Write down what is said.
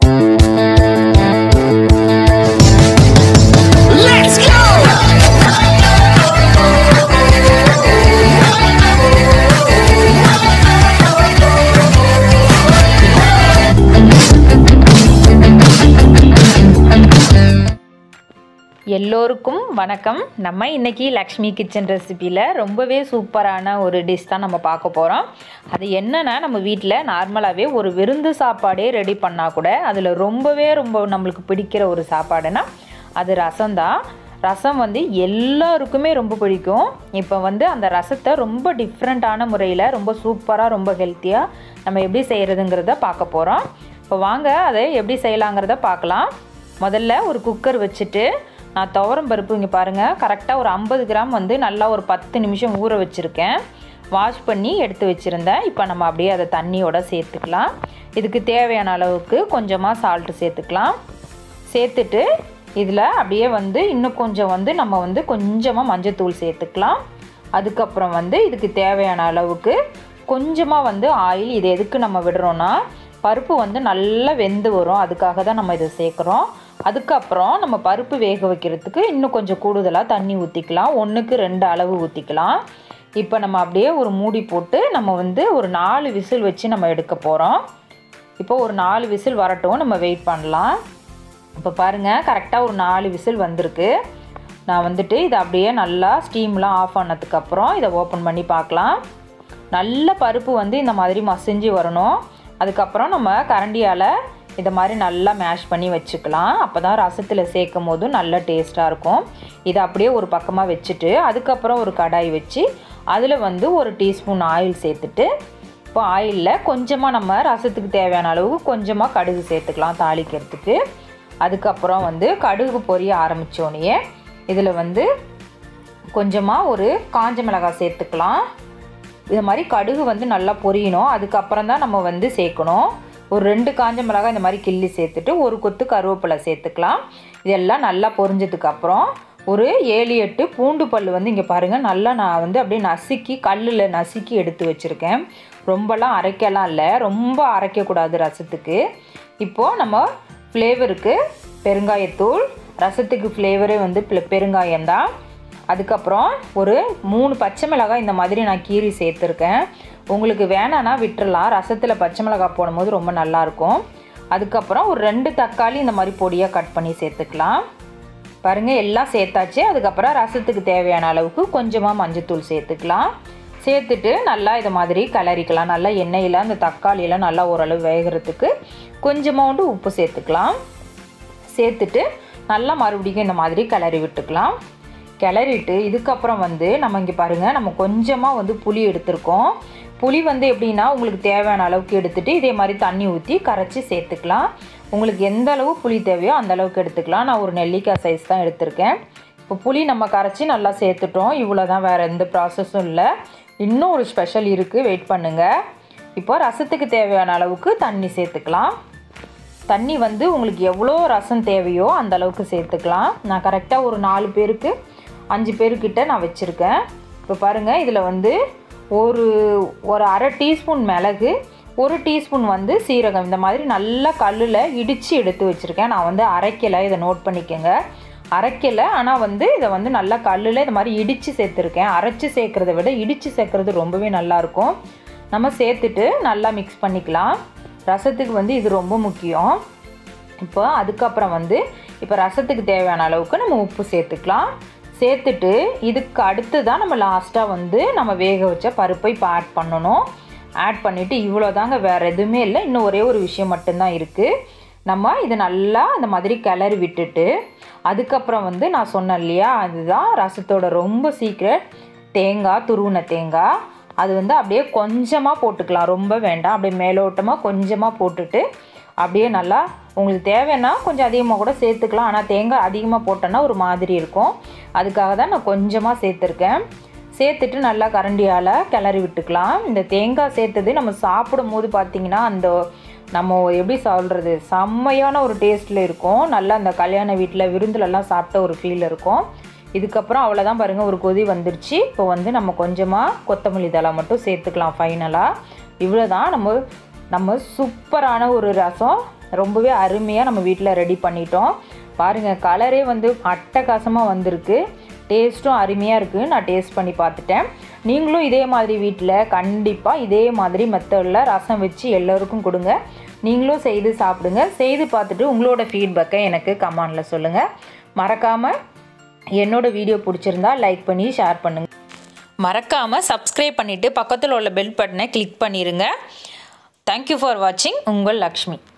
Let's go! எல்லோருக்கும் வணக்கம் நம்ம இன்னைக்கு லக்ஷ்மி கிச்சன் ரெசிப்பியில் ரொம்பவே சூப்பரான ஒரு டிஷ் தான் நம்ம பார்க்க போகிறோம் அது என்னன்னா நம்ம வீட்டில் நார்மலாகவே ஒரு விருந்து சாப்பாடே ரெடி பண்ணால் கூட அதில் ரொம்பவே ரொம்ப நம்மளுக்கு பிடிக்கிற ஒரு சாப்பாடுனா அது ரசம் தான் ரசம் வந்து எல்லாருக்குமே ரொம்ப பிடிக்கும் இப்போ வந்து அந்த ரசத்தை ரொம்ப டிஃப்ரெண்ட்டான முறையில் ரொம்ப சூப்பராக ரொம்ப ஹெல்த்தியாக நம்ம எப்படி செய்கிறதுங்கிறத பார்க்க போகிறோம் இப்போ வாங்க அதை எப்படி செய்யலாங்கிறத பார்க்கலாம் முதல்ல ஒரு குக்கர் வச்சுட்டு நான் துவரம் பருப்பு இங்கே பாருங்கள் கரெக்டாக ஒரு ஐம்பது கிராம் வந்து நல்லா ஒரு பத்து நிமிஷம் ஊற வச்சுருக்கேன் வாஷ் பண்ணி எடுத்து வச்சுருந்தேன் இப்போ நம்ம அப்படியே அதை தண்ணியோட சேர்த்துக்கலாம் இதுக்கு தேவையான அளவுக்கு கொஞ்சமாக சால்ட்டு சேர்த்துக்கலாம் சேர்த்துட்டு இதில் அப்படியே வந்து இன்னும் கொஞ்சம் வந்து நம்ம வந்து கொஞ்சமாக மஞ்சத்தூள் சேர்த்துக்கலாம் அதுக்கப்புறம் வந்து இதுக்கு தேவையான அளவுக்கு கொஞ்சமாக வந்து ஆயில் இது எதுக்கு நம்ம விடுறோன்னா பருப்பு வந்து நல்லா வெந்து வரும் அதுக்காக தான் நம்ம இதை சேர்க்குறோம் அதுக்கப்புறம் நம்ம பருப்பு வேக வைக்கிறதுக்கு இன்னும் கொஞ்சம் கூடுதலாக தண்ணி ஊற்றிக்கலாம் ஒன்றுக்கு ரெண்டு அளவு ஊற்றிக்கலாம் இப்போ நம்ம அப்படியே ஒரு மூடி போட்டு நம்ம வந்து ஒரு நாலு விசில் வச்சு நம்ம எடுக்க போகிறோம் இப்போ ஒரு நாலு விசில் வரட்டும் நம்ம வெயிட் பண்ணலாம் இப்போ பாருங்கள் கரெக்டாக ஒரு நாலு விசில் வந்திருக்கு நான் வந்துட்டு இதை அப்படியே நல்லா ஸ்டீம்லாம் ஆஃப் பண்ணதுக்கப்புறம் இதை ஓப்பன் பண்ணி பார்க்கலாம் நல்ல பருப்பு வந்து இந்த மாதிரி மசிஞ்சு வரணும் அதுக்கப்புறம் நம்ம கரண்டியால் இதை மாதிரி நல்லா மேஷ் பண்ணி வச்சுக்கலாம் அப்போ தான் ரசத்தில் சேர்க்கும் போதும் நல்ல டேஸ்ட்டாக இருக்கும் இதை அப்படியே ஒரு பக்கமாக வச்சுட்டு அதுக்கப்புறம் ஒரு கடாய் வச்சு அதில் வந்து ஒரு டீஸ்பூன் ஆயில் சேர்த்துட்டு இப்போ ஆயிலில் கொஞ்சமாக நம்ம ரசத்துக்கு தேவையான அளவு கொஞ்சமாக கடுகு சேர்த்துக்கலாம் தாளிக்கிறதுக்கு அதுக்கப்புறம் வந்து கடுகு பொரிய ஆரம்பித்தோடனே இதில் வந்து கொஞ்சமாக ஒரு காஞ்ச மிளகாய் சேர்த்துக்கலாம் இது மாதிரி கடுகு வந்து நல்லா பொரியணும் அதுக்கப்புறம் தான் நம்ம வந்து சேர்க்கணும் ஒரு ரெண்டு காஞ்ச மிளகாய் இந்த மாதிரி கிள்ளி சேர்த்துட்டு ஒரு கொத்து கருவேப்பிலை சேர்த்துக்கலாம் இதெல்லாம் நல்லா பொரிஞ்சதுக்கப்புறம் ஒரு ஏழு எட்டு பூண்டு பல் வந்து இங்கே பாருங்கள் நல்லா நான் வந்து அப்படியே நசுக்கி கல்லில் நசுக்கி எடுத்து வச்சுருக்கேன் ரொம்பலாம் அரைக்கலாம் இல்லை ரொம்ப அரைக்கக்கூடாது ரசத்துக்கு இப்போது நம்ம ஃப்ளேவருக்கு பெருங்காயத்தூள் ரசத்துக்கு ஃப்ளேவரே வந்து பெருங்காயம் தான் அதுக்கப்புறம் ஒரு மூணு பச்சை மிளகாய் இந்த மாதிரி நான் கீரி சேர்த்துருக்கேன் உங்களுக்கு வேணான்னா விட்டுறலாம் ரசத்தில் பச்சை மிளகாய் போடும்போது ரொம்ப நல்லாயிருக்கும் அதுக்கப்புறம் ஒரு ரெண்டு தக்காளி இந்த மாதிரி பொடியாக கட் பண்ணி சேர்த்துக்கலாம் பாருங்கள் எல்லாம் சேர்த்தாச்சு அதுக்கப்புறம் ரசத்துக்கு தேவையான அளவுக்கு கொஞ்சமாக மஞ்சத்தூள் சேர்த்துக்கலாம் சேர்த்துட்டு நல்லா இதை மாதிரி கிளறிக்கலாம் நல்லா எண்ணெயில் அந்த தக்காளியெல்லாம் நல்லா ஓரளவு வேகிறதுக்கு கொஞ்சமாக உப்பு சேர்த்துக்கலாம் சேர்த்துட்டு நல்லா மறுபடியும் இந்த மாதிரி கிளறி விட்டுக்கலாம் கிளறிட்டு இதுக்கப்புறம் வந்து நம்ம இங்கே பாருங்கள் நம்ம கொஞ்சமாக வந்து புளி எடுத்திருக்கோம் புளி வந்து எப்படின்னா உங்களுக்கு தேவையான அளவுக்கு எடுத்துகிட்டு இதே மாதிரி தண்ணி ஊற்றி கரைச்சி சேர்த்துக்கலாம் உங்களுக்கு எந்த அளவு புளி தேவையோ அந்த அளவுக்கு எடுத்துக்கலாம் நான் ஒரு நெல்லிக்காய் சைஸ் தான் எடுத்திருக்கேன் இப்போ புளி நம்ம கரைச்சி நல்லா சேர்த்துட்டோம் இவ்வளோ தான் வேறு எந்த ப்ராசஸும் இல்லை இன்னும் ஒரு ஸ்பெஷல் இருக்குது வெயிட் பண்ணுங்கள் இப்போ ரசத்துக்கு தேவையான அளவுக்கு தண்ணி சேர்த்துக்கலாம் தண்ணி வந்து உங்களுக்கு எவ்வளோ ரசம் தேவையோ அந்த அளவுக்கு சேர்த்துக்கலாம் நான் கரெக்டாக ஒரு நாலு பேருக்கு அஞ்சு பேருக்கிட்ட நான் வச்சுருக்கேன் இப்போ பாருங்கள் இதில் வந்து ஒரு ஒரு அரை டீஸ்பூன் மிளகு ஒரு டீஸ்பூன் வந்து சீரகம் இந்த மாதிரி நல்லா கல்லில் இடித்து எடுத்து வச்சுருக்கேன் நான் வந்து அரைக்கலை இதை நோட் பண்ணிக்கோங்க அரைக்கலை ஆனால் வந்து இதை வந்து நல்லா கல்லில் இந்த மாதிரி இடித்து சேர்த்துருக்கேன் அரைச்சி சேர்க்குறத விட இடித்து சேர்க்குறது ரொம்பவே நல்லாயிருக்கும் நம்ம சேர்த்துட்டு நல்லா மிக்ஸ் பண்ணிக்கலாம் ரசத்துக்கு வந்து இது ரொம்ப முக்கியம் இப்போ அதுக்கப்புறம் வந்து இப்போ ரசத்துக்கு தேவையான அளவுக்கு நம்ம உப்பு சேர்த்துக்கலாம் சேர்த்துட்டு இதுக்கு அடுத்து தான் நம்ம லாஸ்ட்டாக வந்து நம்ம வேக வச்ச பருப்பை இப்போ ஆட் பண்ணணும் ஆட் பண்ணிவிட்டு இவ்வளோ தாங்க வேறு எதுவுமே இல்லை இன்னும் ஒரே ஒரு விஷயம் மட்டும்தான் இருக்குது நம்ம இது நல்லா இந்த மாதிரி கிளறி விட்டுட்டு அதுக்கப்புறம் வந்து நான் சொன்னேன் இல்லையா அதுதான் ரசத்தோட ரொம்ப சீக்ரெட் தேங்காய் துருவின தேங்காய் அது வந்து அப்படியே கொஞ்சமாக போட்டுக்கலாம் ரொம்ப வேண்டாம் அப்படியே மேலோட்டமாக கொஞ்சமாக போட்டுட்டு அப்படியே நல்லா உங்களுக்கு தேவைன்னா கொஞ்சம் அதிகமாக கூட சேர்த்துக்கலாம் ஆனால் தேங்காய் அதிகமாக போட்டோன்னா ஒரு மாதிரி இருக்கும் அதுக்காக தான் நான் கொஞ்சமாக சேர்த்துருக்கேன் சேர்த்துட்டு நல்லா கரண்டியால் கிளறி விட்டுக்கலாம் இந்த தேங்காய் சேர்த்தது நம்ம சாப்பிடும் போது பார்த்திங்கன்னா அந்த நம்ம எப்படி சொல்கிறது செம்மையான ஒரு டேஸ்ட்டில் இருக்கும் நல்லா அந்த கல்யாண வீட்டில் விருந்துலலாம் சாப்பிட்ட ஒரு ஃபீல் இருக்கும் இதுக்கப்புறம் அவ்வளோதான் பாருங்கள் ஒரு கொதி வந்துருச்சு இப்போ வந்து நம்ம கொஞ்சமாக கொத்தமல்லி தழை மட்டும் சேர்த்துக்கலாம் ஃபைனலாக இவ்வளோ தான் நம்ம நம்ம சூப்பரான ஒரு ரசம் ரொம்பவே அருமையாக நம்ம வீட்டில் ரெடி பண்ணிட்டோம் பாருங்கள் கலரே வந்து அட்டகாசமாக வந்திருக்கு டேஸ்ட்டும் அருமையாக இருக்குது நான் டேஸ்ட் பண்ணி பார்த்துட்டேன் நீங்களும் இதே மாதிரி வீட்டில் கண்டிப்பாக இதே மாதிரி மெத்தடில் ரசம் வச்சு எல்லோருக்கும் கொடுங்க நீங்களும் செய்து சாப்பிடுங்க செய்து பார்த்துட்டு உங்களோட ஃபீட்பேக்கை எனக்கு கமெண்டில் சொல்லுங்கள் மறக்காமல் என்னோடய வீடியோ பிடிச்சிருந்தா லைக் பண்ணி ஷேர் பண்ணுங்கள் மறக்காமல் சப்ஸ்கிரைப் பண்ணிவிட்டு பக்கத்தில் உள்ள பெல் பட்டனை கிளிக் பண்ணிடுங்க தேங்க்யூ ஃபார் வாட்சிங் உங்கள் லக்ஷ்மி